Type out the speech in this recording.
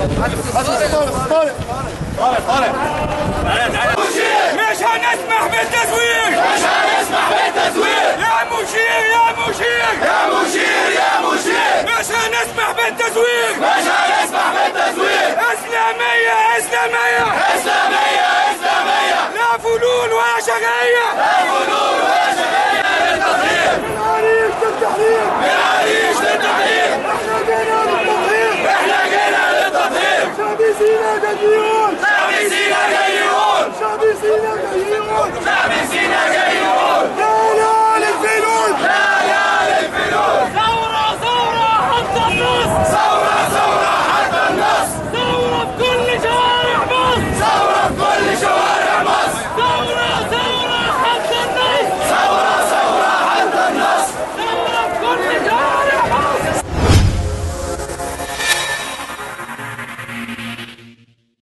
مش هنسمح بالتزوير مش هنسمح بالتزوير يا مشير يا مشير يا مشير يا مشير مش هنسمح بالتزوير مش هنسمح بالتزوير اسلاميه اسلاميه اسلاميه اسلاميه لا فلول ولا شرعيه لا فلول ولا شرعيه للتطهير من عريش للتحرير من عريش للتحرير احنا جينا للتطهير احنا جينا للتطهير شعبي سينا جديد